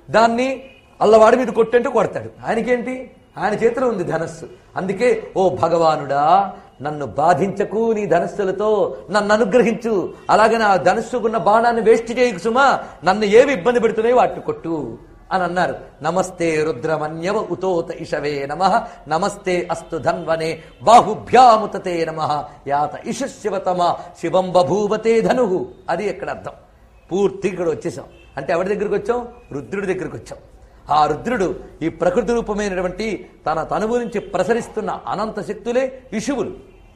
దాన్ని అల్లవాడి మీద కొట్టంటే కొడతాడు ఆయనకేంటి ఆయన చేతిలో ఉంది ధనస్సు అందుకే ఓ భగవానుడా నన్ను బాధించకు నీ ధనస్సులతో నన్ను అనుగ్రహించు అలాగే నా ధనస్సుకున్న బాణాన్ని వేస్ట్ చేయకు సుమా నన్ను ఏవి ఇబ్బంది పెడుతున్నాయో వాటిని కొట్టు అని అన్నారు నమస్తే రుద్రమన్యవ ఉతోత ఇషవే నమ నమస్తే అస్తు ధన్వనే బాహుభ్యాముతతే నమ యాత ఇషశివతమ శివం బభూవతే ధను అది ఇక్కడ అర్థం పూర్తి ఇక్కడ వచ్చేసాం అంటే ఎవరి దగ్గరికి వచ్చాం రుద్రుడి దగ్గరికి వచ్చాం ఆ రుద్రుడు ఈ ప్రకృతి రూపమైనటువంటి తన తనువు నుంచి ప్రసరిస్తున్న అనంత శక్తులే ఇషువులు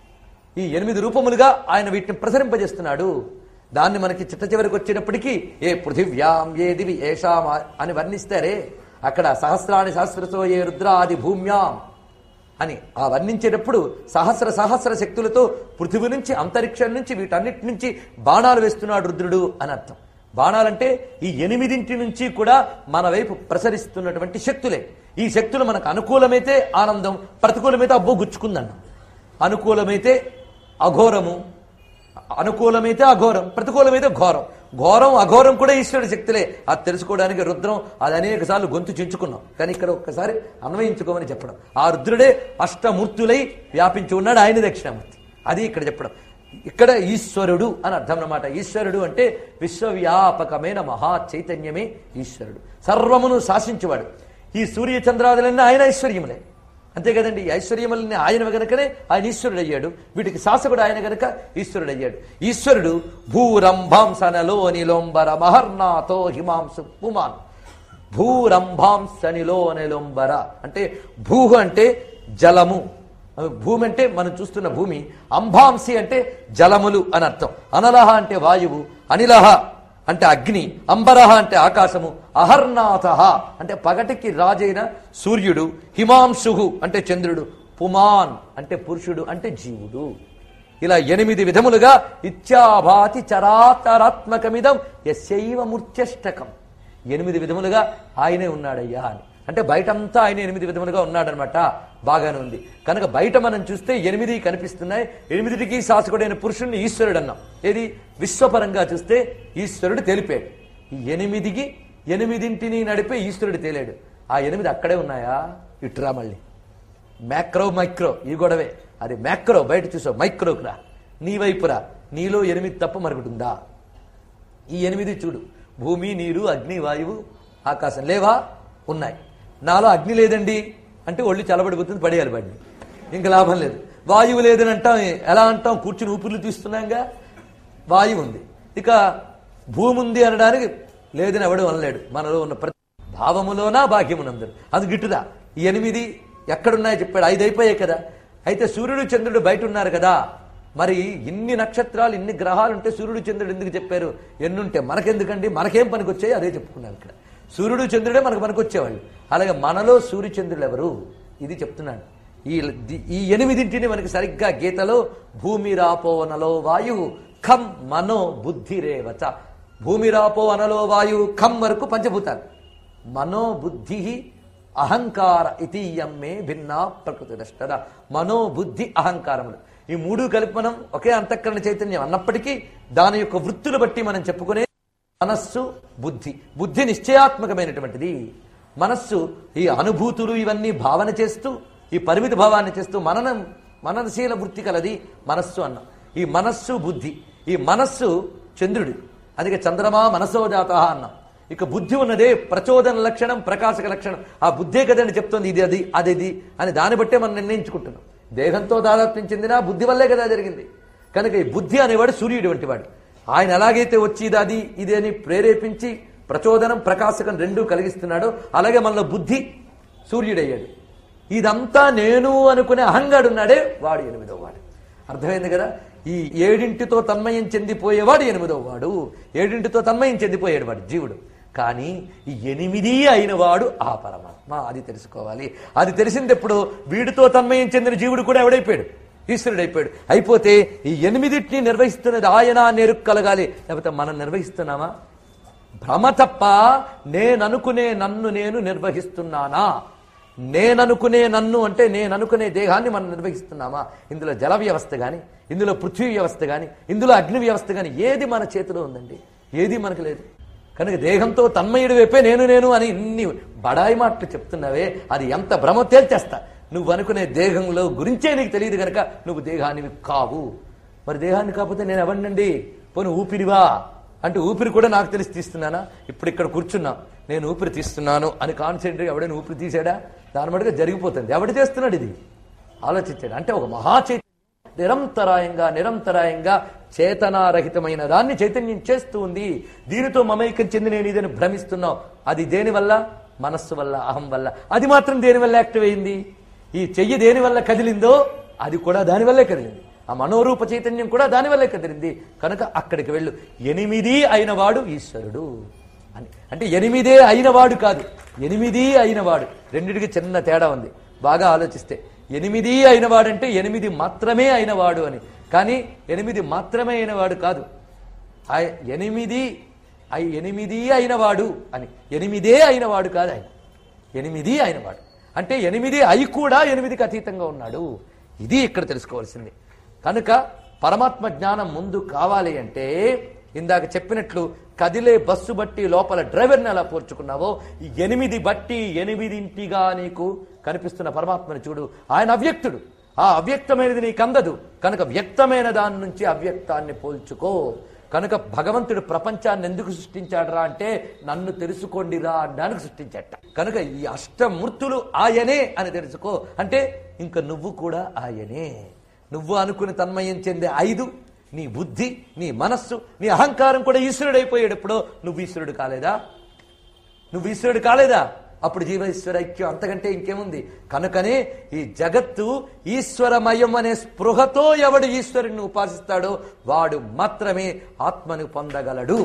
ఈ ఎనిమిది రూపములుగా ఆయన వీటిని ప్రసరింపజేస్తున్నాడు దాన్ని మనకి చిట్ట చివరికి వచ్చేటప్పటికీ ఏ పృథివ్యాం ఏ దివి ఏషాం అని వర్ణిస్తారే అక్కడ సహస్రాని సహస్రతో ఏ రుద్రాది భూమ్యాం అని ఆ వర్ణించేటప్పుడు సహస్ర సహస్ర శక్తులతో పృథివి నుంచి అంతరిక్షం నుంచి వీటన్నిటి నుంచి బాణాలు వేస్తున్నాడు రుద్రుడు అని అర్థం బాణాలంటే ఈ ఎనిమిదింటి నుంచి కూడా మన వైపు ప్రసరిస్తున్నటువంటి శక్తులే ఈ శక్తులు మనకు అనుకూలమైతే ఆనందం ప్రతికూలమైతే అబ్బో గుచ్చుకుందన్నాం అనుకూలమైతే అఘోరము అనుకూలమైతే అఘోరం ప్రతికూలమైతే ఘోరం ఘోరం అఘోరం కూడా ఈశ్వరుడి శక్తులే అది తెలుసుకోవడానికి రుద్రం అది అనేక సార్లు గొంతు చించుకున్నాం కానీ ఇక్కడ ఒక్కసారి అన్వయించుకోమని చెప్పడం ఆ రుద్రుడే అష్టమూర్తులై వ్యాపించి ఉన్నాడు ఆయన దక్షిణామూర్తి అది ఇక్కడ చెప్పడం ఇక్కడ ఈశ్వరుడు అని అర్థం అన్నమాట ఈశ్వరుడు అంటే విశ్వవ్యాపకమైన మహా చైతన్యమే ఈశ్వరుడు సర్వమును శాసించేవాడు ఈ సూర్య చంద్రాదులన్నీ ఆయన ఐశ్వర్యములే అంతే కదండి ఈ ఐశ్వర్యములని ఆయన గనుకనే ఆయన ఈశ్వరుడు అయ్యాడు వీటికి శాసకుడు ఆయన గనుక ఈశ్వరుడు అయ్యాడు ఈశ్వరుడు భూరంభాంసనలో నిలోంబర మహర్నాథో హిమాంసు పుమాన్ భూరంభాంసనిలో నిలోంబర అంటే భూ అంటే జలము భూమి అంటే మనం చూస్తున్న భూమి అంబాంసి అంటే జలములు అని అర్థం అనలహ అంటే వాయువు అనిలహ అంటే అగ్ని అంబరహ అంటే ఆకాశము అహర్నాథ అంటే పగటికి రాజైన సూర్యుడు హిమాంశుహు అంటే చంద్రుడు పుమాన్ అంటే పురుషుడు అంటే జీవుడు ఇలా ఎనిమిది విధములుగా ఇత్యాభాతి చరాచరాత్మకమిదం ఎస్యైవ మూర్త్యష్టకం ఎనిమిది విధములుగా ఆయనే ఉన్నాడయ్యా అని అంటే బయటంతా ఆయన ఎనిమిది విధములుగా ఉన్నాడనమాట బాగానే ఉంది కనుక బయట మనం చూస్తే ఎనిమిది కనిపిస్తున్నాయి ఎనిమిదిటికి శాసకుడైన పురుషుణ్ణి ఈశ్వరుడు అన్నాం ఏది విశ్వపరంగా చూస్తే ఈశ్వరుడు తెలిపాడు ఈ ఎనిమిదికి ఎనిమిదింటిని నడిపే ఈశ్వరుడు తేలాడు ఆ ఎనిమిది అక్కడే ఉన్నాయా ఇటురా మళ్ళీ మ్యాక్రో మైక్రో ఈ గొడవే అది మ్యాక్రో బయట చూసావు మైక్రోకి రా నీ వైపురా నీలో ఎనిమిది తప్ప మరొకటి ఉందా ఈ ఎనిమిది చూడు భూమి నీరు అగ్ని వాయువు ఆకాశం లేవా ఉన్నాయి నాలో అగ్ని లేదండి అంటే ఒళ్ళు చల్లబడిపోతుంది పడేయాలి బండి ఇంకా లాభం లేదు వాయువు లేదని అంటాం ఎలా అంటాం కూర్చుని ఊపిర్లు తీస్తున్నాంగా వాయువు ఉంది ఇక భూమి ఉంది అనడానికి లేదని ఎవడు అనలేడు మనలో ఉన్న ప్రతి భావములోనా భాగ్యమునందరు అది గిట్టుదా ఈ ఎనిమిది ఎక్కడున్నాయో చెప్పాడు ఐదు అయిపోయాయి కదా అయితే సూర్యుడు చంద్రుడు బయట ఉన్నారు కదా మరి ఇన్ని నక్షత్రాలు ఇన్ని గ్రహాలు ఉంటే సూర్యుడు చంద్రుడు ఎందుకు చెప్పారు ఎన్నుంటే మనకెందుకండి మనకేం పనికి వచ్చాయి అదే చెప్పుకున్నాం ఇక్కడ సూర్యుడు చంద్రుడే మనకు పనికొచ్చేవాళ్ళు అలాగే మనలో సూర్య చంద్రులు ఎవరు ఇది చెప్తున్నాడు ఈ ఈ ఎనిమిదింటిని మనకి సరిగ్గా గీతలో భూమి రాపో అనలో వాయువు ఖం మనో బుద్ధిరేవచ భూమి రాపో అనలో వాయువు ఖం వరకు పంచభూతాలు మనో బుద్ధి అహంకార ఇతీయమ్మే భిన్న ప్రకృతి నష్టద మనో బుద్ధి అహంకారములు ఈ మూడు కలిపి మనం ఒకే అంతఃకరణ చైతన్యం అన్నప్పటికీ దాని యొక్క వృత్తులు బట్టి మనం చెప్పుకునే మనస్సు బుద్ధి బుద్ధి నిశ్చయాత్మకమైనటువంటిది మనస్సు ఈ అనుభూతులు ఇవన్నీ భావన చేస్తూ ఈ పరిమిత భావాన్ని చేస్తూ మననం మననశీల వృత్తి కలది మనస్సు అన్నాం ఈ మనస్సు బుద్ధి ఈ మనస్సు చంద్రుడు అందుకే చంద్రమా మనసో జాత అన్నాం ఇక బుద్ధి ఉన్నదే ప్రచోదన లక్షణం ప్రకాశక లక్షణం ఆ బుద్ధే కదండి చెప్తోంది ఇది అది అది ఇది అని దాన్ని బట్టే మనం నిర్ణయించుకుంటున్నాం దేహంతో దాదాత్మ్యం చెందినా బుద్ధి వల్లే కదా జరిగింది కనుక ఈ బుద్ధి అనేవాడు సూర్యుడు వంటి వాడు ఆయన ఎలాగైతే వచ్చి ఇది అది ఇది అని ప్రేరేపించి ప్రచోదనం ప్రకాశకం రెండూ కలిగిస్తున్నాడో అలాగే మనలో బుద్ధి సూర్యుడయ్యాడు ఇదంతా నేను అనుకునే అహంగాడు ఉన్నాడే వాడు ఎనిమిదో వాడు అర్థమైంది కదా ఈ ఏడింటితో తన్మయం చెందిపోయేవాడు ఎనిమిదో వాడు ఏడింటితో తన్మయం చెందిపోయాడు వాడు జీవుడు కానీ ఈ ఎనిమిది అయిన వాడు ఆ పరమాత్మ అది తెలుసుకోవాలి అది తెలిసిందెప్పుడు వీడితో తన్మయం చెందిన జీవుడు కూడా ఎవడైపోయాడు ఈశ్వరుడు అయిపోయాడు అయిపోతే ఈ ఎనిమిదిటిని నిర్వహిస్తున్నది ఆయన నెరుకు కలగాలి లేకపోతే మనం నిర్వహిస్తున్నామా భ్రమ తప్ప నేననుకునే నన్ను నేను నిర్వహిస్తున్నానా నేననుకునే నన్ను అంటే నేననుకునే దేహాన్ని మనం నిర్వహిస్తున్నామా ఇందులో జల వ్యవస్థ కానీ ఇందులో పృథ్వీ వ్యవస్థ కానీ ఇందులో అగ్ని వ్యవస్థ కానీ ఏది మన చేతిలో ఉందండి ఏది మనకు లేదు కనుక దేహంతో తన్మయుడు వైపే నేను నేను అని ఇన్ని బడాయి మాటలు చెప్తున్నావే అది ఎంత భ్రమ తేల్చేస్తా నువ్వు అనుకునే దేహంలో గురించే నీకు తెలియదు కనుక నువ్వు దేహానివి కావు మరి దేహాన్ని కాకపోతే నేను ఎవరినండి పోను ఊపిరివా అంటే ఊపిరి కూడా నాకు తెలిసి తీస్తున్నానా ఇప్పుడు ఇక్కడ కూర్చున్నా నేను ఊపిరి తీస్తున్నాను అని కాన్సెంట్రేట్ ఎవడైనా ఊపిరి తీసాడా దాని మటుగా జరిగిపోతుంది ఎవడు చేస్తున్నాడు ఇది ఆలోచించాడు అంటే ఒక మహా చైతన్యం నిరంతరాయంగా నిరంతరాయంగా చేతనారహితమైన దాన్ని చైతన్యం చేస్తూ ఉంది దీనితో మమైకం చెంది నేను ఇదని భ్రమిస్తున్నావు అది దేని వల్ల మనస్సు వల్ల అహం వల్ల అది మాత్రం దేని వల్ల యాక్టివ్ అయింది ఈ చెయ్యి దేని వల్ల కదిలిందో అది కూడా దాని వల్లే కదిలింది ఆ మనోరూప చైతన్యం కూడా దాని వల్లే కదిలింది కనుక అక్కడికి వెళ్ళు ఎనిమిది అయినవాడు ఈశ్వరుడు అని అంటే ఎనిమిదే అయినవాడు కాదు ఎనిమిది అయినవాడు రెండిటికి చిన్న తేడా ఉంది బాగా ఆలోచిస్తే ఎనిమిది అయినవాడంటే ఎనిమిది మాత్రమే అయినవాడు అని కానీ ఎనిమిది మాత్రమే అయినవాడు కాదు ఆ ఎనిమిది ఐ- ఎనిమిది అయినవాడు అని ఎనిమిదే అయినవాడు కాదు ఆయన ఎనిమిది అయినవాడు అంటే ఎనిమిది అయి కూడా ఎనిమిదికి అతీతంగా ఉన్నాడు ఇది ఇక్కడ తెలుసుకోవాల్సింది కనుక పరమాత్మ జ్ఞానం ముందు కావాలి అంటే ఇందాక చెప్పినట్లు కదిలే బస్సు బట్టి లోపల డ్రైవర్ని ఎలా పోర్చుకున్నావో ఈ ఎనిమిది బట్టి ఎనిమిదింటిగా నీకు కనిపిస్తున్న పరమాత్మని చూడు ఆయన అవ్యక్తుడు ఆ అవ్యక్తమైనది నీకు అందదు కనుక వ్యక్తమైన దాని నుంచి అవ్యక్తాన్ని పోల్చుకో కనుక భగవంతుడు ప్రపంచాన్ని ఎందుకు సృష్టించాడరా అంటే నన్ను తెలుసుకోండిరా అనడానికి సృష్టించాట కనుక ఈ అష్టమూర్తులు ఆయనే అని తెలుసుకో అంటే ఇంక నువ్వు కూడా ఆయనే నువ్వు అనుకుని తన్మయం చెందే ఐదు నీ బుద్ధి నీ మనస్సు నీ అహంకారం కూడా ఈశ్వరుడు అయిపోయాడు ఎప్పుడో నువ్వు ఈశ్వరుడు కాలేదా నువ్వు ఈశ్వరుడు కాలేదా అప్పుడు జీవ ఈశ్వర ఐక్యం అంతకంటే ఇంకేముంది కనుకనే ఈ జగత్తు ఈశ్వరమయం అనే స్పృహతో ఎవడు ఈశ్వరుని ఉపాసిస్తాడో వాడు మాత్రమే ఆత్మను పొందగలడు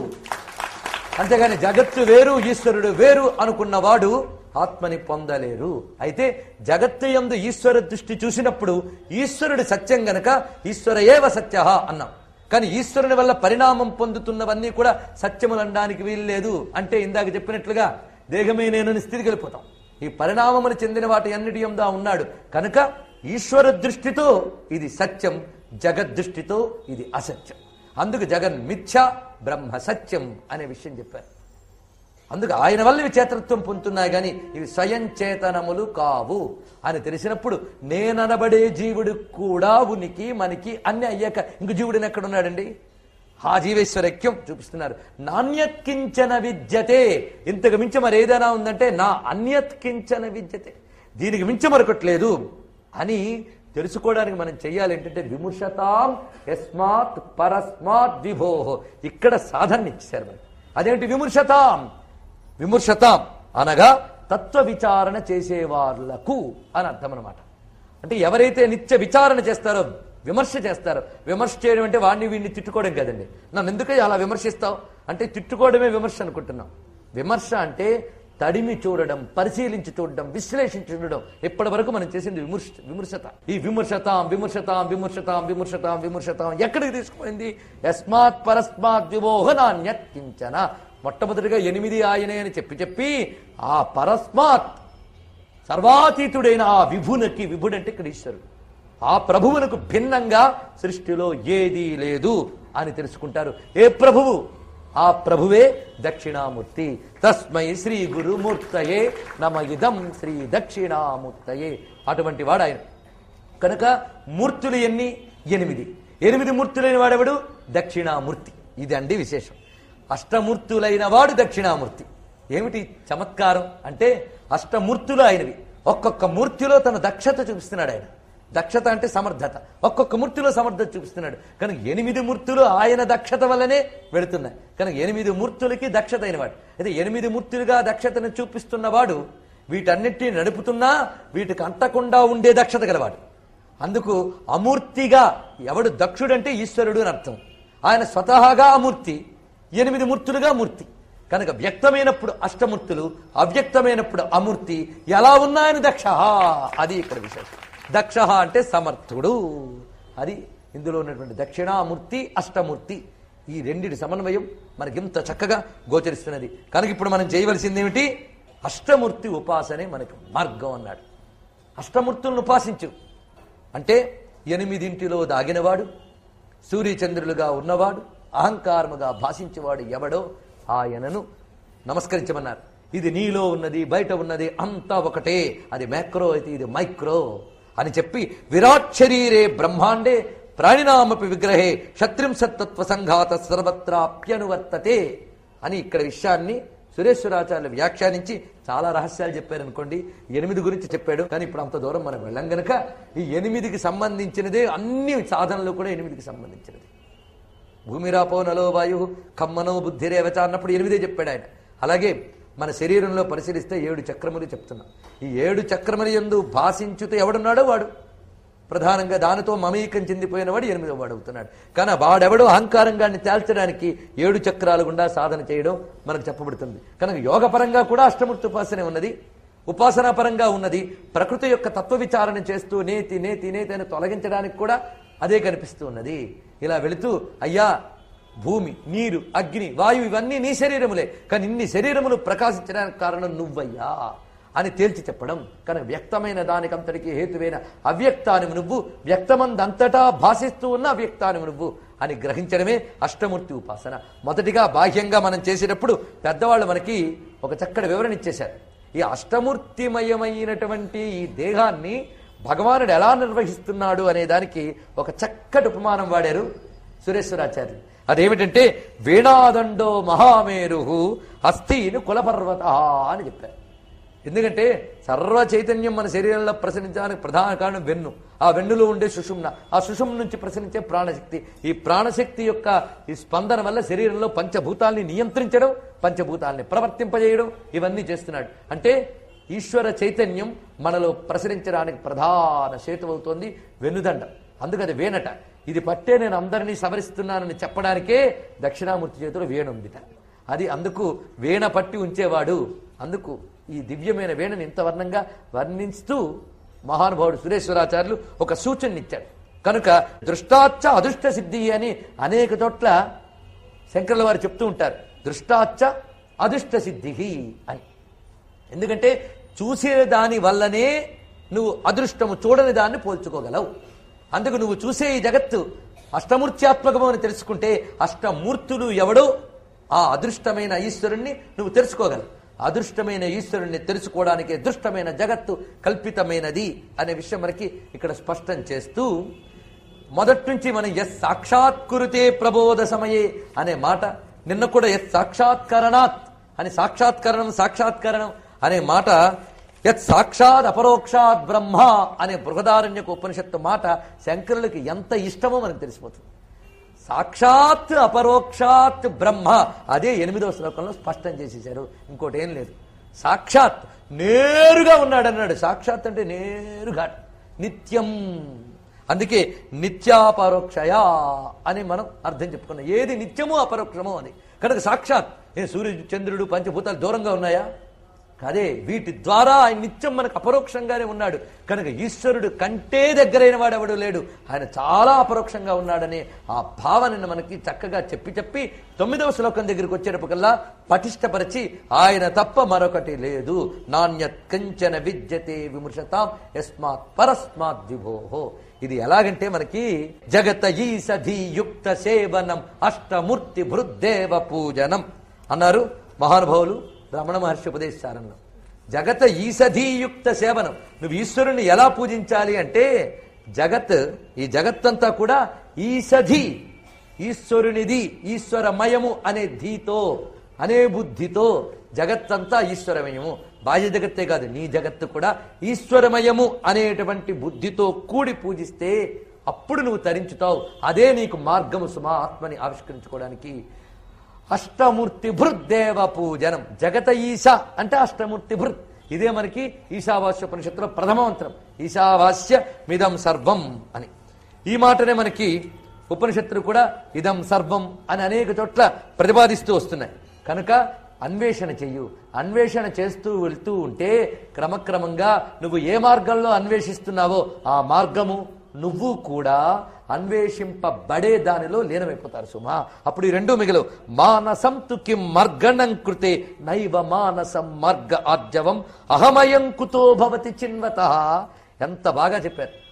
అంతేగాని జగత్తు వేరు ఈశ్వరుడు వేరు అనుకున్నవాడు ఆత్మని పొందలేరు అయితే జగత్తు యందు ఈశ్వర దృష్టి చూసినప్పుడు ఈశ్వరుడు సత్యం గనక ఈశ్వర ఏవ సత్య అన్నాం కానీ ఈశ్వరుని వల్ల పరిణామం పొందుతున్నవన్నీ కూడా సత్యములనడానికి వీల్లేదు అంటే ఇందాక చెప్పినట్లుగా దేహమే నేను స్థితికి వెళ్ళిపోతాం ఈ పరిణామమును చెందిన వాటి అన్నిటి ఎందా ఉన్నాడు కనుక ఈశ్వర దృష్టితో ఇది సత్యం జగద్దృష్టితో ఇది అసత్యం అందుకు జగన్ మిథ్య బ్రహ్మ సత్యం అనే విషయం చెప్పారు అందుకు ఆయన వల్ల ఇవి చేతనత్వం పొందుతున్నాయి కానీ ఇవి స్వయం చేతనములు కావు అని తెలిసినప్పుడు నేననబడే జీవుడు కూడా ఉనికి మనకి అన్ని అయ్యాక ఇంక జీవుడిని ఎక్కడున్నాడండి ఆ జీవేశ్వరైక్యం చూపిస్తున్నారు నాణ్యత్కించన విద్యతే ఇంతకు మించి మరి ఏదైనా ఉందంటే నా అన్యత్కించన విద్యతే దీనికి మించి మరొకట్లేదు అని తెలుసుకోవడానికి మనం చెయ్యాలి ఏంటంటే విముషతాం యస్మాత్ పరస్మాత్ విభోహో ఇక్కడ సాధన ఇచ్చారు మనకి అదేంటి విముషతాం విమర్శతాం అనగా తత్వ విచారణ చేసేవాళ్లకు అని అర్థం అనమాట అంటే ఎవరైతే నిత్య విచారణ చేస్తారో విమర్శ చేస్తారో విమర్శ చేయడం అంటే వాడిని వీడిని తిట్టుకోవడం కదండి నన్ను ఎందుకు అలా విమర్శిస్తావు అంటే తిట్టుకోవడమే విమర్శ అనుకుంటున్నాం విమర్శ అంటే తడిమి చూడడం పరిశీలించి చూడడం విశ్లేషించి చూడడం ఇప్పటి వరకు మనం చేసింది విమర్శ విమర్శత ఈ విమర్శతాం విమర్శతాం విమర్శతాం విమర్శతాం విమర్శతాం ఎక్కడికి తీసుకుపోయింది యస్మాత్ పరస్మాత్ విమోహనాన్యత్ కించన మొట్టమొదటిగా ఎనిమిది ఆయనే అని చెప్పి చెప్పి ఆ పరస్మాత్ సర్వాతీతుడైన ఆ విభునకి విభుడంటే ఇక్కడ ఈశ్వరుడు ఆ ప్రభువునకు భిన్నంగా సృష్టిలో ఏదీ లేదు అని తెలుసుకుంటారు ఏ ప్రభువు ఆ ప్రభువే దక్షిణామూర్తి తస్మై శ్రీ గురుమూర్తయే నమ ఇదం శ్రీ దక్షిణామూర్తయే అటువంటి వాడు ఆయన కనుక మూర్తులు ఎన్ని ఎనిమిది ఎనిమిది మూర్తులైన వాడెవడు దక్షిణామూర్తి ఇది అండి విశేషం అష్టమూర్తులైన వాడు దక్షిణామూర్తి ఏమిటి చమత్కారం అంటే అష్టమూర్తులు ఆయనవి ఒక్కొక్క మూర్తిలో తన దక్షత చూపిస్తున్నాడు ఆయన దక్షత అంటే సమర్థత ఒక్కొక్క మూర్తిలో సమర్థత చూపిస్తున్నాడు కనుక ఎనిమిది మూర్తులు ఆయన దక్షత వల్లనే వెళుతున్నాయి కనుక ఎనిమిది మూర్తులకి దక్షత అయినవాడు అయితే ఎనిమిది మూర్తులుగా దక్షతను చూపిస్తున్నవాడు వీటన్నిటిని నడుపుతున్నా వీటికి అంటకుండా ఉండే దక్షత గలవాడు అందుకు అమూర్తిగా ఎవడు దక్షుడంటే ఈశ్వరుడు అని అర్థం ఆయన స్వతహాగా అమూర్తి ఎనిమిది మూర్తులుగా మూర్తి కనుక వ్యక్తమైనప్పుడు అష్టమూర్తులు అవ్యక్తమైనప్పుడు అమూర్తి ఎలా ఉన్నాయని దక్ష అది ఇక్కడ విశేషం దక్ష అంటే సమర్థుడు అది ఇందులో ఉన్నటువంటి దక్షిణామూర్తి అష్టమూర్తి ఈ రెండిటి సమన్వయం మనకి ఇంత చక్కగా గోచరిస్తున్నది కనుక ఇప్పుడు మనం చేయవలసింది ఏమిటి అష్టమూర్తి ఉపాసనే మనకు మార్గం అన్నాడు అష్టమూర్తులను ఉపాసించు అంటే ఎనిమిదింటిలో దాగినవాడు సూర్యచంద్రులుగా ఉన్నవాడు అహంకారముగా భాషించేవాడు ఎవడో ఆయనను నమస్కరించమన్నారు ఇది నీలో ఉన్నది బయట ఉన్నది అంతా ఒకటే అది మ్యాక్రో అయితే ఇది మైక్రో అని చెప్పి విరాట్ శరీరే బ్రహ్మాండే ప్రాణినామపి విగ్రహే శత్రింసత్తత్వ సంఘాత సర్వత్రాప్యనువర్తతే అని ఇక్కడ విషయాన్ని సురేశ్వరాచార్యులు వ్యాఖ్యానించి చాలా రహస్యాలు చెప్పారు అనుకోండి ఎనిమిది గురించి చెప్పాడు కానీ ఇప్పుడు అంత దూరం మనం వెళ్ళం గనక ఈ ఎనిమిదికి సంబంధించినదే అన్ని సాధనలు కూడా ఎనిమిదికి సంబంధించినది భూమిరాపో నలో వాయు కమ్మనో బుద్ధిరేవచ అన్నప్పుడు ఎనిమిదే చెప్పాడు ఆయన అలాగే మన శరీరంలో పరిశీలిస్తే ఏడు చక్రములు చెప్తున్నాం ఈ ఏడు చక్రములు ఎందు భాషించుతూ ఎవడున్నాడో వాడు ప్రధానంగా దానితో మమీకం చెందిపోయిన వాడు ఎనిమిదో వాడు అవుతున్నాడు కానీ వాడెవడో అహంకారంగాన్ని తేల్చడానికి ఏడు చక్రాలు గుండా సాధన చేయడం మనకు చెప్పబడుతుంది కనుక యోగపరంగా కూడా అష్టమూర్తి ఉపాసనే ఉన్నది ఉపాసనా పరంగా ఉన్నది ప్రకృతి యొక్క తత్వ విచారణ చేస్తూ నేతి నేతి నేతి అని తొలగించడానికి కూడా అదే కనిపిస్తూ ఉన్నది ఇలా వెళుతూ అయ్యా భూమి నీరు అగ్ని వాయువు ఇవన్నీ నీ శరీరములే కానీ ఇన్ని శరీరములు ప్రకాశించడానికి కారణం నువ్వయ్యా అని తేల్చి చెప్పడం కనుక వ్యక్తమైన దానికంతటికి హేతువైన అవ్యక్తానివి నువ్వు వ్యక్తమందంతటా భాషిస్తూ ఉన్న అవ్యక్తానివి నువ్వు అని గ్రహించడమే అష్టమూర్తి ఉపాసన మొదటిగా బాహ్యంగా మనం చేసేటప్పుడు పెద్దవాళ్ళు మనకి ఒక చక్కటి వివరణ ఇచ్చేశారు ఈ అష్టమూర్తిమయమైనటువంటి ఈ దేహాన్ని భగవానుడు ఎలా నిర్వహిస్తున్నాడు అనే దానికి ఒక చక్కటి ఉపమానం వాడారు సురేశ్వరాచార్యులు అదేమిటంటే వీణాదండో మహామేరు అస్థిను కులపర్వత అని చెప్పారు ఎందుకంటే సర్వ చైతన్యం మన శరీరంలో ప్రసరించడానికి ప్రధాన కారణం వెన్ను ఆ వెన్నులో ఉండే సుషుమ్న ఆ సుషుమ్న నుంచి ప్రసరించే ప్రాణశక్తి ఈ ప్రాణశక్తి యొక్క ఈ స్పందన వల్ల శరీరంలో పంచభూతాల్ని నియంత్రించడం పంచభూతాల్ని ప్రవర్తింపజేయడం ఇవన్నీ చేస్తున్నాడు అంటే ఈశ్వర చైతన్యం మనలో ప్రసరించడానికి ప్రధాన సేతు అవుతోంది వెన్నుదండ అందుకది వేనట ఇది పట్టే నేను అందరినీ సవరిస్తున్నానని చెప్పడానికే దక్షిణామూర్తి చేతిలో వేణుందిట అది అందుకు వీణ పట్టి ఉంచేవాడు అందుకు ఈ దివ్యమైన వీణని ఇంత వర్ణంగా వర్ణిస్తూ మహానుభావుడు సురేశ్వరాచార్యులు ఒక సూచననిచ్చాడు కనుక దృష్టాచ్చ అదృష్ట సిద్ధి అని అనేక చోట్ల శంకరుల వారు చెప్తూ ఉంటారు దృష్టాచ్చ అదృష్ట సిద్ధి అని ఎందుకంటే చూసే దాని వల్లనే నువ్వు అదృష్టము చూడని దాన్ని పోల్చుకోగలవు అందుకు నువ్వు చూసే ఈ జగత్తు అష్టమూర్త్యాత్మకము అని తెలుసుకుంటే అష్టమూర్తులు ఎవడో ఆ అదృష్టమైన ఈశ్వరుణ్ణి నువ్వు తెలుసుకోగలవు అదృష్టమైన ఈశ్వరుణ్ణి తెలుసుకోవడానికి దృష్టమైన జగత్తు కల్పితమైనది అనే విషయం మనకి ఇక్కడ స్పష్టం చేస్తూ మొదటి నుంచి మనం ఎస్ సాక్షాత్కృతే ప్రబోధ సమయే అనే మాట నిన్న కూడా ఎస్ సాక్షాత్కరణాత్ అని సాక్షాత్కరణం సాక్షాత్కరణం అనే మాట యత్ సాక్షాత్ అపరోక్షాత్ బ్రహ్మ అనే బృహదారణ్యకు ఉపనిషత్తు మాట శంకరులకి ఎంత ఇష్టమో మనకు తెలిసిపోతుంది సాక్షాత్ అపరోక్షాత్ బ్రహ్మ అదే ఎనిమిదవ శ్లోకంలో స్పష్టం చేసేశారు ఇంకోటి ఏం లేదు సాక్షాత్ నేరుగా ఉన్నాడన్నాడు సాక్షాత్ అంటే నేరుగా నిత్యం అందుకే నిత్యాపరోక్షయా అని మనం అర్థం చెప్పుకున్నాం ఏది నిత్యమో అపరోక్షమో అని కనుక సాక్షాత్ ఏ సూర్యుడు చంద్రుడు పంచభూతాలు దూరంగా ఉన్నాయా అదే వీటి ద్వారా ఆయన నిత్యం మనకు అపరోక్షంగానే ఉన్నాడు కనుక ఈశ్వరుడు కంటే దగ్గరైన వాడెవడు లేడు ఆయన చాలా అపరోక్షంగా ఉన్నాడనే ఆ భావనను మనకి చక్కగా చెప్పి చెప్పి తొమ్మిదవ శ్లోకం దగ్గరికి వచ్చేటప్పటికల్లా పటిష్టపరిచి ఆయన తప్ప మరొకటి లేదు నాణ్యత్ కంచన విద్యతే విమృశతాం యస్మాత్ పరస్మాత్ విభోహో ఇది ఎలాగంటే మనకి జగత ఈసధి యుక్త సేవనం అష్టమూర్తి భృద్దేవ పూజనం అన్నారు మహానుభావులు రమణ మహర్షి ఉపదేశారంలో జగత ఈసధీయుక్త సేవనం నువ్వు ఈశ్వరుని ఎలా పూజించాలి అంటే జగత్ ఈ జగత్తంతా కూడా ఈసధి ఈశ్వరునిది ఈశ్వరమయము అనే ధీతో అనే బుద్ధితో జగత్తంతా ఈశ్వరమయము బాహ్య జగత్తే కాదు నీ జగత్తు కూడా ఈశ్వరమయము అనేటువంటి బుద్ధితో కూడి పూజిస్తే అప్పుడు నువ్వు తరించుతావు అదే నీకు మార్గము సుమా ఆత్మని ఆవిష్కరించుకోవడానికి అష్టమూర్తి భృద్దేవ పూజనం జగత ఈశ అంటే అష్టమూర్తి భృత్ ఇదే మనకి ఈశావాస్య ఉపనిషత్తులో ప్రథమ మంత్రం ఈశావాస్య మిదం సర్వం అని ఈ మాటనే మనకి ఉపనిషత్తులు కూడా ఇదం సర్వం అని అనేక చోట్ల ప్రతిపాదిస్తూ వస్తున్నాయి కనుక అన్వేషణ చెయ్యు అన్వేషణ చేస్తూ వెళ్తూ ఉంటే క్రమక్రమంగా నువ్వు ఏ మార్గంలో అన్వేషిస్తున్నావో ఆ మార్గము నువ్వు కూడా అన్వేషింపబడే దానిలో లీనమైపోతారు సుమా అప్పుడు ఈ రెండు మిగలవు మానసం తు కిం మర్గణం కృతే నైవ మానసం మార్గ ఆర్జవం అహమయం కుతో భవతి చిన్వత ఎంత బాగా చెప్పారు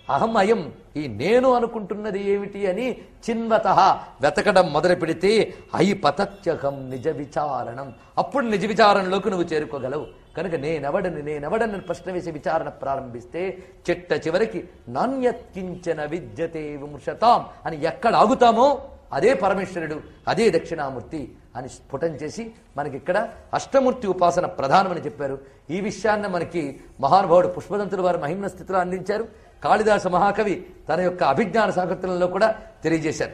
అహం అయం ఈ నేను అనుకుంటున్నది ఏమిటి అని చిన్వత వెతకడం మొదలు పెడితే అయి పతత్యహం నిజ విచారణం అప్పుడు నిజ విచారణలోకి నువ్వు చేరుకోగలవు కనుక నేనెవడని నేనెవడని ప్రశ్న వేసి విచారణ ప్రారంభిస్తే చిట్ట చివరికి నాణ్యత్కించన విద్యతే విమృశతాం అని ఎక్కడ ఆగుతామో అదే పరమేశ్వరుడు అదే దక్షిణామూర్తి అని స్ఫుటం చేసి మనకి ఇక్కడ అష్టమూర్తి ఉపాసన ప్రధానమని చెప్పారు ఈ విషయాన్ని మనకి మహానుభావుడు పుష్పదంతుల వారు మహిమ్న స్థితిలో అందించారు కాళిదాస మహాకవి తన యొక్క అభిజ్ఞాన సాగత్రంలో కూడా తెలియజేశారు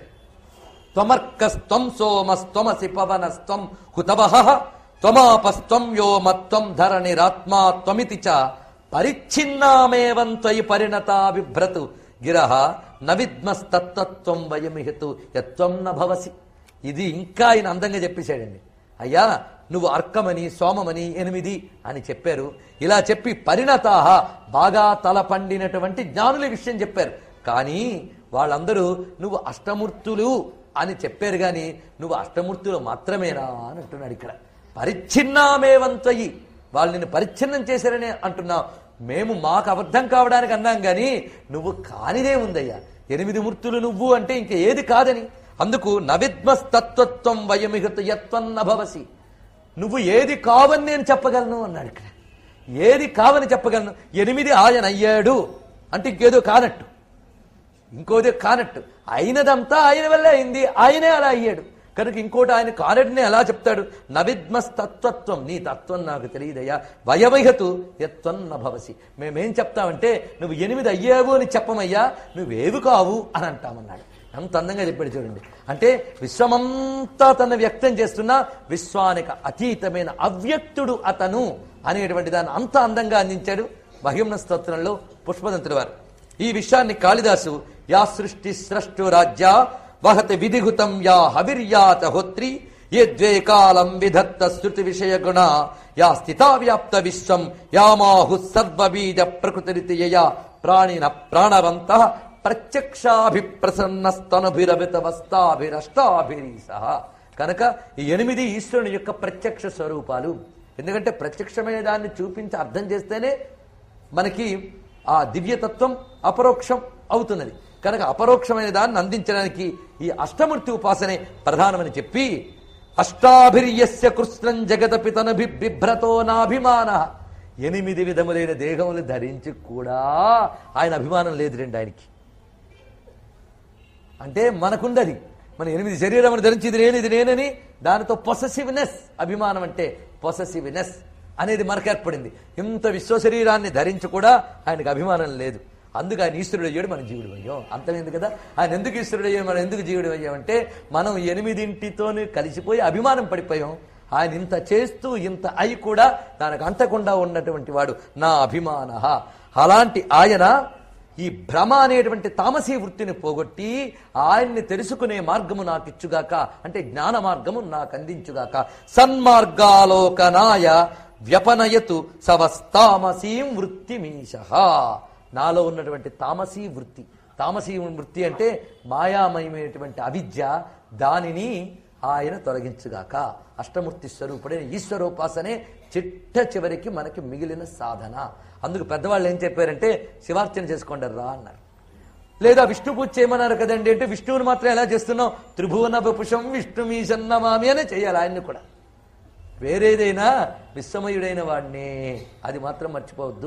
త్వమర్కస్త్వం సోమస్త్వమసి పవనస్త్వం హుతవహ త్వమాపస్త్వం వ్యోమత్వం ధరణిరాత్మా త్వమితి చ పరిచ్ఛిన్నామేవం త్వయి పరిణతా బిభ్రతు గిరహ నవిద్మస్తత్వం వయమిహతు యత్వం న భవసి ఇది ఇంకా ఆయన అందంగా చెప్పేశాడండి అయ్యా నువ్వు అర్కమని సోమమని ఎనిమిది అని చెప్పారు ఇలా చెప్పి పరిణతాహ బాగా తల పండినటువంటి జ్ఞానుల విషయం చెప్పారు కానీ వాళ్ళందరూ నువ్వు అష్టమూర్తులు అని చెప్పారు గాని నువ్వు అష్టమూర్తులు మాత్రమేనా అని అంటున్నాడు ఇక్కడ పరిచ్ఛిన్నామేవంతయి వాళ్ళు నిన్ను పరిచ్ఛిన్నం చేశారని అంటున్నావు మేము మాకు అబద్ధం కావడానికి అన్నాం గాని నువ్వు కానిదే ఉందయ్యా ఎనిమిది మూర్తులు నువ్వు అంటే ఇంక ఏది కాదని అందుకు నవిద్మస్తత్వత్వం వయమిహత యత్వం నభవసి నువ్వు ఏది కావని నేను చెప్పగలను అన్నాడు ఇక్కడ ఏది కావని చెప్పగలను ఎనిమిది ఆయన అయ్యాడు అంటే ఇంకేదో కానట్టు ఇంకోది కానట్టు అయినదంతా ఆయన వల్లే అయింది ఆయనే అలా అయ్యాడు కనుక ఇంకోటి ఆయన కానటిని ఎలా చెప్తాడు నవిద్మస్తత్వత్వం నీ తత్వం నాకు తెలియదయ్యా వయవహతు యత్వం నభవసి మేమేం చెప్తామంటే నువ్వు ఎనిమిది అయ్యావు అని చెప్పమయ్యా నువ్వేవి కావు అని అంటామన్నాడు అంత అందంగా చెప్పాడు చూడండి అంటే విశ్వమంతా తను వ్యక్తం చేస్తున్న విశ్వానికి అతీతమైన అవ్యక్తుడు అతను అనేటువంటి దాన్ని అంత అందంగా అందించాడు మహిమ్న స్తోత్రంలో పుష్పదంతుల వారు ఈ విషయాన్ని కాళిదాసు యా సృష్టి స్రష్టు రాజ్య వహతి విధిగుతం యా హవిర్యాత హోత్రి ఏ ద్వే కాలం విధత్త శృతి విషయ గుణ యా స్థితా వ్యాప్త విశ్వం యామాహు సర్వబీజ ప్రకృతి యయా ప్రాణిన ప్రాణవంత ప్రత్యక్షాభిప్రసన్నస్తనుభిరవితవస్తాభిరష్టాభిరీస కనుక ఈ ఎనిమిది ఈశ్వరుని యొక్క ప్రత్యక్ష స్వరూపాలు ఎందుకంటే ప్రత్యక్షమైన దాన్ని చూపించి అర్థం చేస్తేనే మనకి ఆ దివ్యతత్వం అపరోక్షం అవుతున్నది కనుక అపరోక్షమైన దాన్ని అందించడానికి ఈ అష్టమూర్తి ఉపాసనే ప్రధానమని చెప్పి అష్టాభిర్యస్య కృష్ణం జగదపి తనభి బిభ్రతో నాభిమాన ఎనిమిది విధములైన దేహములు ధరించి కూడా ఆయన అభిమానం లేదు రండి ఆయనకి అంటే మనకుందది మన ఎనిమిది శరీరమును ధరించి ఇది నేను ఇది నేనని దానితో పొసెసివ్నెస్ అభిమానం అంటే పొసెసివ్నెస్ అనేది మనకు ఏర్పడింది ఇంత విశ్వ శరీరాన్ని ధరించి కూడా ఆయనకు అభిమానం లేదు అందుకు ఆయన ఈశ్వరుడు అయ్యాడు మనం జీవుడు అయ్యాం అంతమైంది కదా ఆయన ఎందుకు ఈశ్వరుడు అయ్యాం మనం ఎందుకు జీవుడు అయ్యామంటే మనం ఎనిమిదింటితోనే కలిసిపోయి అభిమానం పడిపోయాం ఆయన ఇంత చేస్తూ ఇంత అయి కూడా దానికి అంటకుండా ఉన్నటువంటి వాడు నా అభిమాన అలాంటి ఆయన ఈ భ్రమ అనేటువంటి తామసీ వృత్తిని పోగొట్టి ఆయన్ని తెలుసుకునే మార్గము నాకు ఇచ్చుగాక అంటే జ్ఞాన మార్గము నాకు అందించుగాక సన్మార్గాలోకనాయ వ్యపనయతు సవస్తామసీం వృత్తిమీశ నాలో ఉన్నటువంటి తామసీ వృత్తి తామసీ వృత్తి అంటే మాయామయమైనటువంటి అవిద్య దానిని ఆయన తొలగించుగాక అష్టమూర్తి స్వరూపుడైన ఈశ్వరోపాసనే చిట్ట చివరికి మనకి మిగిలిన సాధన అందుకు పెద్దవాళ్ళు ఏం చెప్పారంటే శివార్చన చేసుకోండి రా అన్నారు లేదా విష్ణు పూజ చేయమన్నారు కదండి అంటే విష్ణువుని మాత్రం ఎలా చేస్తున్నాం త్రిభువన పుషం విష్ణు మీ సన్నమామి అనే చేయాలి ఆయన్ని కూడా వేరేదైనా విశ్వమయుడైన వాడినే అది మాత్రం మర్చిపోవద్దు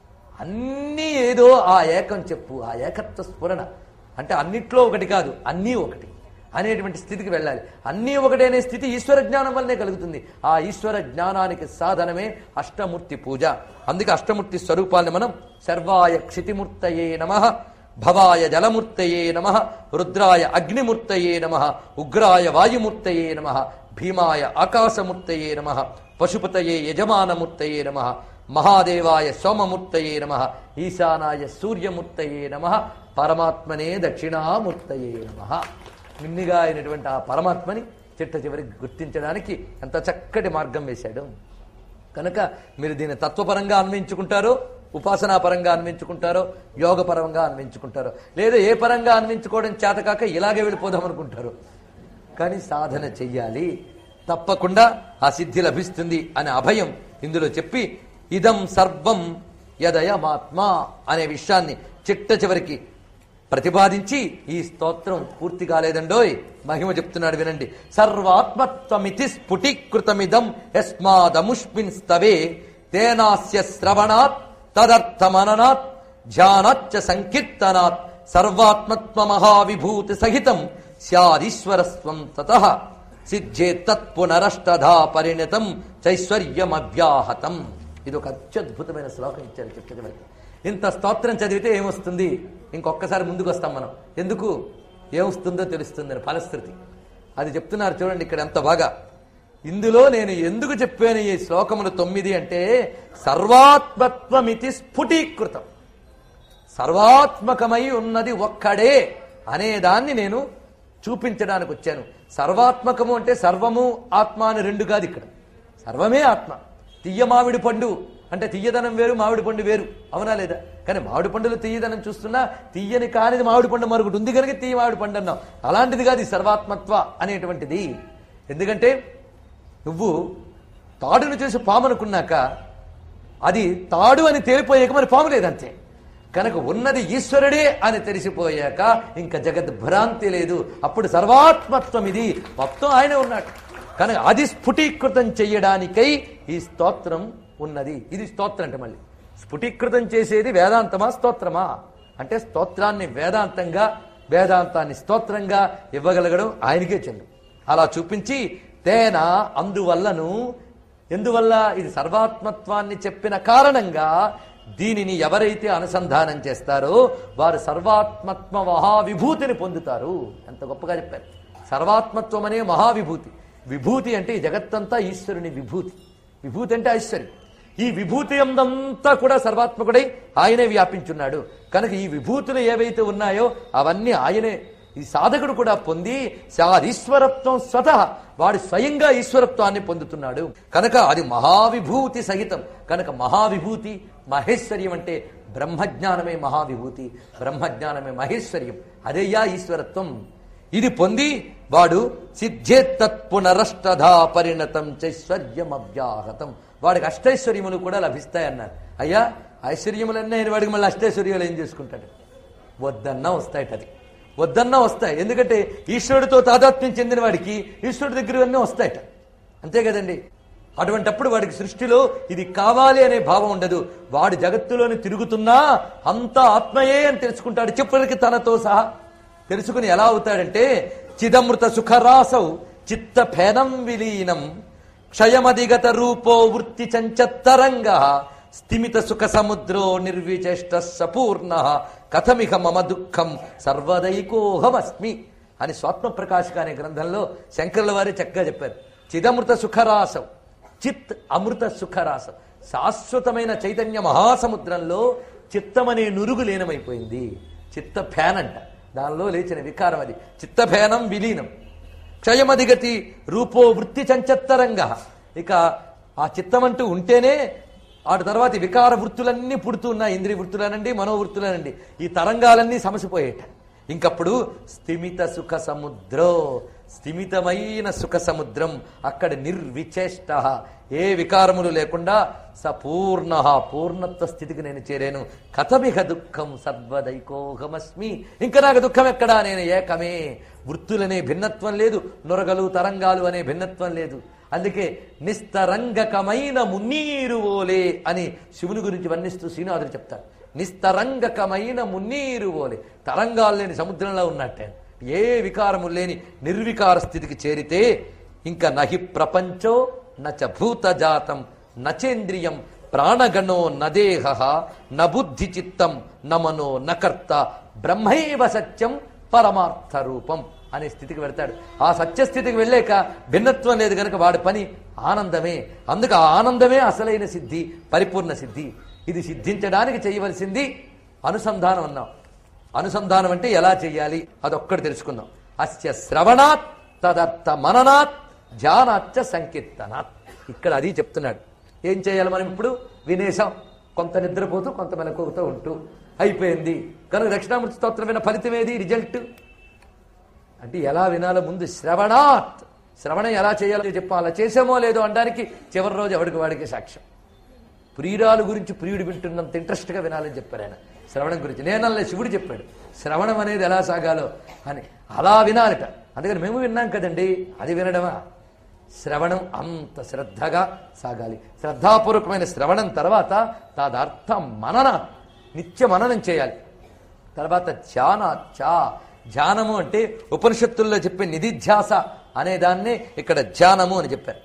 అన్నీ ఏదో ఆ ఏకం చెప్పు ఆ ఏకత్వ స్ఫురణ అంటే అన్నిట్లో ఒకటి కాదు అన్నీ ఒకటి అనేటువంటి స్థితికి వెళ్ళాలి అన్నీ ఒకటి అనే స్థితి ఈశ్వర జ్ఞానం వల్లనే కలుగుతుంది ఆ ఈశ్వర జ్ఞానానికి సాధనమే అష్టమూర్తి పూజ అందుకే అష్టమూర్తి స్వరూపాన్ని మనం సర్వాయ క్షితిమూర్తయే నమ భవాయ జలమూర్తయే నమ రుద్రాయ అగ్నిమూర్తయే నమ ఉగ్రాయ వాయుమూర్తయే నమ భీమాయ ఆకాశమూర్తయే నమ పశుపతయే యజమానమూర్తయే నమ మహాదేవాయ సోమమూర్తయే నమ ఈశానాయ సూర్యమూర్తయే నమ పరమాత్మనే దక్షిణామూర్తయే నమ మిన్నిగా అయినటువంటి ఆ పరమాత్మని చిట్ట చివరికి గుర్తించడానికి ఎంత చక్కటి మార్గం వేశాడు కనుక మీరు దీన్ని తత్వపరంగా అన్వయించుకుంటారో ఉపాసనా పరంగా అన్వయించుకుంటారో యోగ పరంగా అన్వయించుకుంటారో లేదా ఏ పరంగా అన్వయించుకోవడం చేతకాక ఇలాగే వెళ్ళిపోదాం అనుకుంటారు కానీ సాధన చెయ్యాలి తప్పకుండా ఆ సిద్ధి లభిస్తుంది అనే అభయం ఇందులో చెప్పి ఇదం సర్వం యదయమాత్మ అనే విషయాన్ని చిట్ట చివరికి ప్రతిపాదించి ఈ స్తోత్రం పూర్తి కాలేదండోయ్ మహిమ చెప్తున్నాడు వినండి సర్వాత్మత్వమితి స్ఫుటీకృతమిదం యస్మాదముష్మిన్ స్తవే తేనాస్య శ్రవణాత్ తదర్థమననాత్ ధ్యానాచ్చ సంకీర్తనాత్ సర్వాత్మత్వ మహావిభూతి సహితం స్యాదీశ్వరస్వం తత సిద్ధేత్తత్ పునరష్టధా పరిణతం చైశ్వర్యమవ్యాహతం ఇది ఒక అత్యద్భుతమైన శ్లోకం ఇచ్చారు చిట్ట చివరికి ఇంత స్తోత్రం చదివితే ఏమొస్తుంది ఇంకొకసారి ముందుకు వస్తాం మనం ఎందుకు ఏమొస్తుందో తెలుస్తుందని ఫలశ్రుతి అది చెప్తున్నారు చూడండి ఇక్కడ ఎంత బాగా ఇందులో నేను ఎందుకు చెప్పాను ఈ శ్లోకములు తొమ్మిది అంటే సర్వాత్మత్వమితి స్ఫుటీకృతం సర్వాత్మకమై ఉన్నది ఒక్కడే అనేదాన్ని నేను చూపించడానికి వచ్చాను సర్వాత్మకము అంటే సర్వము ఆత్మ అని రెండు కాదు ఇక్కడ సర్వమే ఆత్మ తీయ మామిడి పండు అంటే తీయదనం వేరు మామిడి పండు వేరు అవునా లేదా కానీ మామిడి పండులో తీయదనం చూస్తున్నా తీయని కానిది మామిడి పండు మరొకటి ఉంది కనుక తీయ మామిడి పండు అన్నాం అలాంటిది కాదు ఈ సర్వాత్మత్వ అనేటువంటిది ఎందుకంటే నువ్వు తాడును చూసి పాము అనుకున్నాక అది తాడు అని తేలిపోయాక మరి పాము లేదంతే కనుక ఉన్నది ఈశ్వరుడే అని తెలిసిపోయాక ఇంకా జగత్ భ్రాంతి లేదు అప్పుడు సర్వాత్మత్వం ఇది మొత్తం ఆయనే ఉన్నాడు కనుక అది స్ఫుటీకృతం చెయ్యడానికై ఈ స్తోత్రం ఉన్నది ఇది స్తోత్రం అంటే మళ్ళీ స్ఫుటీకృతం చేసేది వేదాంతమా స్తోత్రమా అంటే స్తోత్రాన్ని వేదాంతంగా వేదాంతాన్ని స్తోత్రంగా ఇవ్వగలగడం ఆయనకే చెందు అలా చూపించి తేన అందువల్లను ఎందువల్ల ఇది సర్వాత్మత్వాన్ని చెప్పిన కారణంగా దీనిని ఎవరైతే అనుసంధానం చేస్తారో వారు సర్వాత్మత్వ మహావిభూతిని పొందుతారు ఎంత గొప్పగా చెప్పారు సర్వాత్మత్వం అనే మహావిభూతి విభూతి అంటే ఈ జగత్తంతా ఈశ్వరుని విభూతి విభూతి అంటే ఐశ్వర్యం ఈ విభూతి అంతా కూడా సర్వాత్మకుడై ఆయనే వ్యాపించున్నాడు కనుక ఈ విభూతులు ఏవైతే ఉన్నాయో అవన్నీ ఆయనే ఈ సాధకుడు కూడా పొంది ఈశ్వరత్వం స్వతః వాడు స్వయంగా ఈశ్వరత్వాన్ని పొందుతున్నాడు కనుక అది మహావిభూతి సహితం కనుక మహావిభూతి మహేశ్వర్యం అంటే బ్రహ్మజ్ఞానమే మహావిభూతి బ్రహ్మజ్ఞానమే మహేశ్వర్యం అదేయా ఈశ్వరత్వం ఇది పొంది వాడు సిద్ధేత్తత్ పునరష్టధా పరిణతం చైశ్వర్యమవ్యాహతం వాడికి అష్టైశ్వర్యములు కూడా లభిస్తాయన్నారు అయ్యా ఐశ్వర్యములన్నీ ఆయన వాడికి మళ్ళీ అష్టైశ్వర్యాలు ఏం చేసుకుంటాడు వద్దన్నా వస్తాయట అది వద్దన్నా వస్తాయి ఎందుకంటే ఈశ్వరుడితో తాదాత్మ్యం చెందిన వాడికి ఈశ్వరుడి దగ్గరవన్నీ వస్తాయట అంతే కదండి అటువంటప్పుడు వాడికి సృష్టిలో ఇది కావాలి అనే భావం ఉండదు వాడి జగత్తులోని తిరుగుతున్నా అంతా ఆత్మయే అని తెలుసుకుంటాడు చివరికి తనతో సహా తెలుసుకుని ఎలా అవుతాడంటే చిదమృత సుఖరాసౌ చిత్త ఫేనం విలీనం క్షయమధిగత రూపో వృత్తి చంచత్తరంగ స్థిమిత సుఖ సముద్రో నిర్విచేష్ట సపూర్ణ కథమిక మమ దుఃఖం సర్వదైకోహమస్మి అని స్వాత్మ ప్రకాశక అనే గ్రంథంలో శంకరుల వారే చక్కగా చెప్పారు చిదమృత సుఖరాసం చిత్ అమృత సుఖరాసం శాశ్వతమైన చైతన్య మహాసముద్రంలో చిత్తమనే నురుగు లీనమైపోయింది చిత్త ఫ్యాన్ అంట దానిలో లేచిన వికారం అది చిత్తఫేనం విలీనం క్షయమధిగతి రూపో వృత్తి చంచత్తరంగా ఇక ఆ చిత్తం అంటూ ఉంటేనే ఆ తర్వాత ఈ వికార వృత్తులన్నీ పుడుతున్నా ఇంద్రియ వృత్తులనండి మనోవృత్తులనండి ఈ తరంగాలన్నీ సమసిపోయేట ఇంకప్పుడు స్థిమిత సుఖ సముద్రో స్థిమితమైన సుఖ సముద్రం అక్కడ నిర్విచేష్ట ఏ వికారములు లేకుండా సపూర్ణ పూర్ణత్వ స్థితికి నేను చేరాను కథమిహ దుఃఖం సర్వదైకోహమస్మి ఇంకా నాకు దుఃఖం ఎక్కడా నేను ఏకమే వృత్తులనే భిన్నత్వం లేదు నొరగలు తరంగాలు అనే భిన్నత్వం లేదు అందుకే నిస్తరంగకమైన మున్నీరు ఓలే అని శివుని గురించి వర్ణిస్తూ శ్రీనాథుడు చెప్తాడు నిస్తరంగకమైన మున్నీరు ఓలే తరంగాలు లేని సముద్రంలో ఉన్నట్టే ఏ వికారము లేని నిర్వికార స్థితికి చేరితే ఇంకా నహి ప్రపంచో నచ భూతజాతం నచేంద్రియం ప్రాణగణో నదేహ నబుద్ధి చిత్తం నమనో నకర్త బ్రహ్మైవ సత్యం పరమార్థ రూపం అనే స్థితికి వెళ్తాడు ఆ సత్యస్థితికి వెళ్ళాక భిన్నత్వం లేదు కనుక వాడి పని ఆనందమే అందుకు ఆ ఆనందమే అసలైన సిద్ధి పరిపూర్ణ సిద్ధి ఇది సిద్ధించడానికి చేయవలసింది అనుసంధానం అన్నాం అనుసంధానం అంటే ఎలా చేయాలి అదొక్కటి తెలుసుకుందాం అస్య శ్రవణాత్ తదర్థ మననాత్ ధ్యానాచ్చ సంకీర్తనాత్ ఇక్కడ అది చెప్తున్నాడు ఏం చేయాలి మనం ఇప్పుడు వినేశాం కొంత నిద్రపోతూ కొంత మెలకువతో ఉంటూ అయిపోయింది కనుక దక్షిణామూర్తి స్తోత్రం విన ఫలితం ఏది రిజల్ట్ అంటే ఎలా వినాలో ముందు శ్రవణాత్ శ్రవణం ఎలా చేయాలో చెప్పాలి అలా చేసామో లేదో అనడానికి చివరి రోజు ఎవడికి వాడికి సాక్ష్యం ప్రియురాలు గురించి ప్రియుడు వింటున్నంత ఇంట్రెస్ట్గా వినాలని చెప్పారు ఆయన శ్రవణం గురించి నేనల్లే శివుడు చెప్పాడు శ్రవణం అనేది ఎలా సాగాలో అని అలా వినాలిట అందుకని మేము విన్నాం కదండి అది వినడమా శ్రవణం అంత శ్రద్ధగా సాగాలి శ్రద్ధాపూర్వకమైన శ్రవణం తర్వాత తదర్థ మనన నిత్య మననం చేయాలి తర్వాత ధ్యాన చా ధ్యానము అంటే ఉపనిషత్తుల్లో చెప్పే నిధిధ్యాస అనే దాన్నే ఇక్కడ ధ్యానము అని చెప్పారు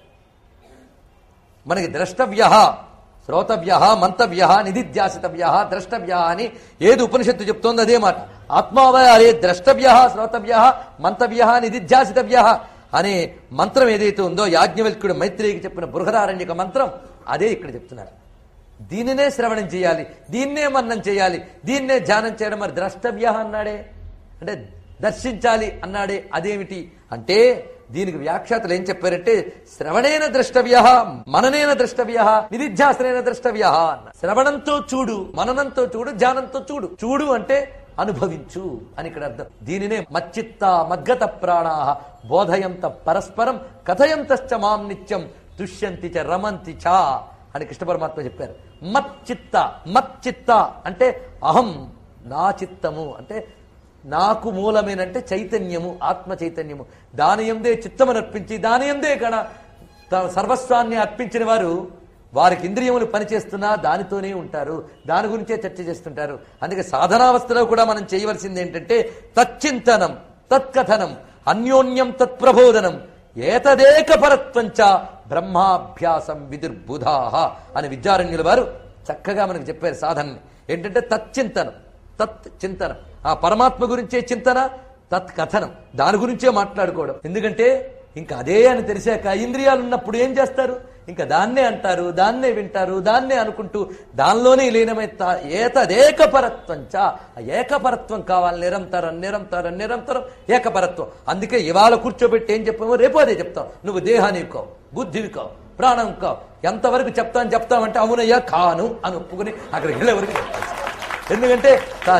మనకి ద్రష్టవ్య శ్రోతవ్య మంతవ్య నిధిధ్యాసితవ్య ద్రష్టవ్య అని ఏది ఉపనిషత్తు చెప్తోంది అదే మాట ఆత్మావయారే ద్రష్టవ్య శ్రోతవ్య మంతవ్య నిధిధ్యాసితవ్య అనే మంత్రం ఏదైతే ఉందో యాజ్ఞవల్క్యుడు మైత్రేయికి చెప్పిన బృహదారణ్యక మంత్రం అదే ఇక్కడ చెప్తున్నారు దీనినే శ్రవణం చేయాలి దీన్నే మన్నం చేయాలి దీన్నే ధ్యానం చేయడం మరి ద్రష్టవ్య అన్నాడే అంటే దర్శించాలి అన్నాడే అదేమిటి అంటే దీనికి వ్యాఖ్యాతలు ఏం చెప్పారంటే శ్రవణేన ద్రష్టవ్య మననేన ద్రష్టవ్య నిధిధ్యాసనైన ద్రష్టవ్య అన్న శ్రవణంతో చూడు మననంతో చూడు ధ్యానంతో చూడు చూడు అంటే అనుభవించు అని ఇక్కడ అర్థం దీనినే మచ్చిత్త మద్గత ప్రాణా బోధయంత పరస్పరం కథయంతశ్చ మాం నిత్యం దుష్యంతి చ రమంతి చ అని కృష్ణ పరమాత్మ చెప్పారు మచ్చిత్త మచ్చిత్త అంటే అహం నా చిత్తము అంటే నాకు మూలమేనంటే చైతన్యము ఆత్మ చైతన్యము దాని ఎందే చిత్తమును అర్పించి దాని ఎందే గణ త- సర్వస్వాన్ని అర్పించిన వారు వారికి ఇంద్రియములు పనిచేస్తున్నా దానితోనే ఉంటారు దాని గురించే చర్చ చేస్తుంటారు అందుకే సాధనావస్థలో కూడా మనం చేయవలసింది ఏంటంటే తచ్చింతనం తత్కథనం అన్యోన్యం తత్ప్రబోధనం ఏతదేక పరత్వంచ బ్రహ్మాభ్యాసం విదుర్బుధాహ అని విద్యారణ్యుల వారు చక్కగా మనకు చెప్పారు సాధనని ఏంటంటే తచ్చింతనం తత్ చింతన ఆ పరమాత్మ గురించే చింతన తత్ కథనం దాని గురించే మాట్లాడుకోవడం ఎందుకంటే ఇంకా అదే అని తెలిసాక ఇంద్రియాలు ఉన్నప్పుడు ఏం చేస్తారు ఇంకా దాన్నే అంటారు దాన్నే వింటారు దాన్నే అనుకుంటూ దానిలోనే లీనమై తా- ఏతదేకపరత్వం చ ఆ ఏకపరత్వం కావాలి నిరంతరం నిరంతరం నిరంతరం ఏకపరత్వం అందుకే ఇవాళ కూర్చోబెట్టి ఏం చెప్పామో రేపు అదే చెప్తాం నువ్వు దేహానికి కావు బుద్ధివి కావు ప్రాణం కావు ఎంతవరకు చెప్తాను చెప్తామంటే అవునయ్యా కాను అని ఒప్పుకుని అక్కడికి వెళ్ళే వరకు చెప్పాలి. ఎందుకంటే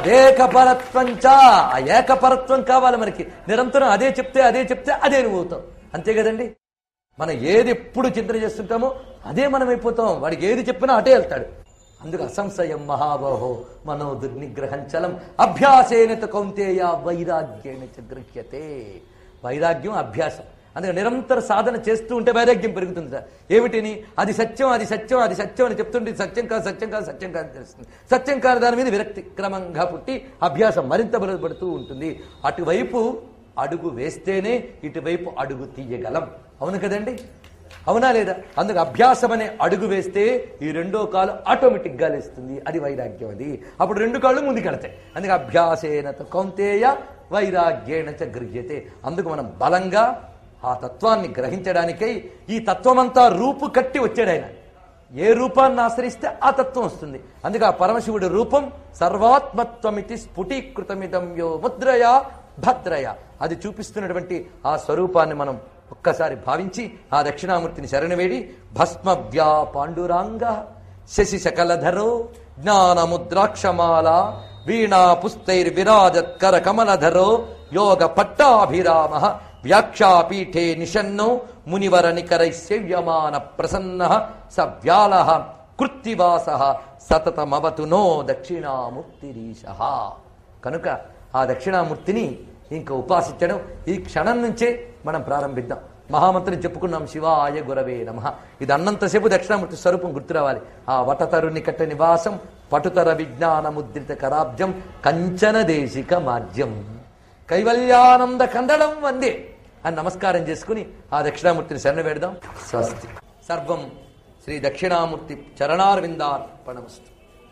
తదేకపరత్వంచ ఆ ఏకపరత్వం కావాలి మనకి నిరంతరం అదే చెప్తే అదే చెప్తే అదే నువ్వు అవుతావు అంతే కదండి మనం ఏది ఎప్పుడు చింతన చేస్తుంటామో అదే మనం అయిపోతాం వాడికి ఏది చెప్పినా అటే వెళ్తాడు అందుకు అసంశయం మహాబాహో మనో దుర్నిగ్రహం చలం అభ్యాసేన కౌంతేయ వైరాగ్యేణ చ గృహ్యతే వైరాగ్యం అభ్యాసం అందుకే నిరంతర సాధన చేస్తూ ఉంటే వైరాగ్యం పెరుగుతుంది సార్ ఏమిటిని అది సత్యం అది సత్యం అది సత్యం అని చెప్తుంటే ఇది సత్యం కాదు సత్యం కాదు సత్యం కాదు అని తెలుస్తుంది సత్యం కాదు దాని మీద విరక్తి క్రమంగా పుట్టి అభ్యాసం మరింత బలపడుతూ ఉంటుంది అటువైపు అడుగు వేస్తేనే ఇటువైపు అడుగు తీయగలం అవును కదండి అవునా లేదా అందుకు అభ్యాసం అనే అడుగు వేస్తే ఈ రెండో కాలు ఆటోమేటిక్ గా లేస్తుంది అది వైరాగ్యం అది అప్పుడు రెండు కాళ్ళు ముందుకెళ్తాయి అందుకే అభ్యాసేన తు కౌంతేయ వైరాగ్యేణ చ గృహ్యతే అందుకు మనం బలంగా ఆ తత్వాన్ని గ్రహించడానికై ఈ తత్వమంతా రూపు కట్టి వచ్చాడు ఆయన ఏ రూపాన్ని ఆశ్రయిస్తే ఆ తత్వం వస్తుంది అందుకే ఆ పరమశివుడి రూపం సర్వాత్మత్వమితి స్ఫుటీకృతమిదం యో ముద్రయా భద్రయ అది చూపిస్తున్నటువంటి ఆ స్వరూపాన్ని మనం ఒక్కసారి భావించి ఆ దక్షిణామూర్తిని శరణవేడి భస్మవ్యా పాండురాంగ శశి సకలధరో జ్ఞానముద్రాక్షమాల వీణా పుస్తైర్విరాజత్కర కమలధరో యోగ పట్టాభిరామ వ్యాఖ్యాపీఠే నిషన్నో మునివర నికరై సేవ్యమాన ప్రసన్న స వ్యాల కృత్తివాస సతతమవతు నో దక్షిణామూర్తిరీశ కనుక ఆ దక్షిణామూర్తిని ఇంకా ఉపాసించడం ఈ క్షణం నుంచే మనం ప్రారంభిద్దాం మహామంత్రం చెప్పుకున్నాం శివాయ గురవే నమ ఇది అన్నంతసేపు దక్షిణామూర్తి స్వరూపం గుర్తు రావాలి ఆ వటతరుని కట్ట నివాసం పటుతర విజ్ఞాన ముద్రిత కరాబ్జం కంచన దేశిక మాధ్యం కైవల్యానంద కందడం వందే అని నమస్కారం చేసుకుని ఆ దక్షిణామూర్తిని శరణ వేడదాం స్వస్తి సర్వం శ్రీ దక్షిణామూర్తి చరణార్విందార్పణమస్తు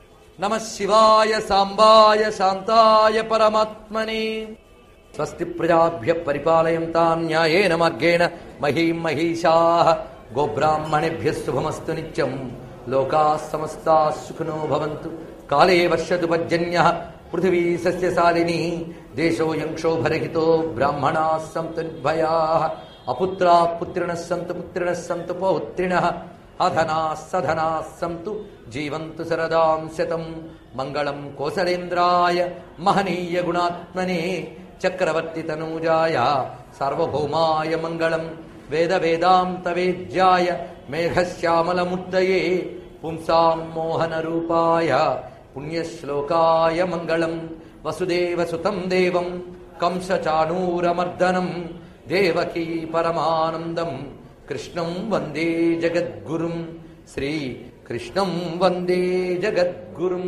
నమ శివాయ సాంబాయ శాంతాయ పరమాత్మనే స్వస్తి ప్రజాభ్య పరిపాలయంతాం న్యాయేన మార్గేణ మహీం మహిషా గోబ్రాహ్మణేభ్య శుభమస్తు నిత్యం లోకా సమస్తా సుఖినో భవంతు కాలే వర్షతు పర్జన్య పృథివీ సస్యశాలిని దేశోయం క్షోభరహితో బ్రాహ్మణా సంతు నిర్భయా అపుత్రా పుత్రిణ సంతు పుత్రిణ సంతు పౌత్రిణ అధనా సధనా సంతు జీవంతు శరదాం శతం మంగళం కోసలేంద్రాయ మహనీయ గుణాత్మనే చక్రవర్తి తనూజాయ సార్వభౌమాయ మంగళం వేద వేదాంత వేద్యాయ మేఘశ్యామలమూర్తయే పుంసాం మోహన రూపాయ పుణ్యశ్లోకాయ మంగళం వసుదేవ సుతం దేవం కంసచాణూరమర్దనం దేవకీ పరమానందం కృష్ణం వందే జగద్గురుం శ్రీ కృష్ణం వందే జగద్గురుం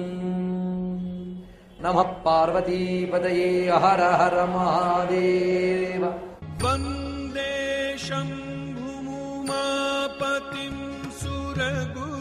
నమ పార్వతీపదయే హర హర మహాదేవ वन्दे शम्भुमुमापतिं सुरगुरु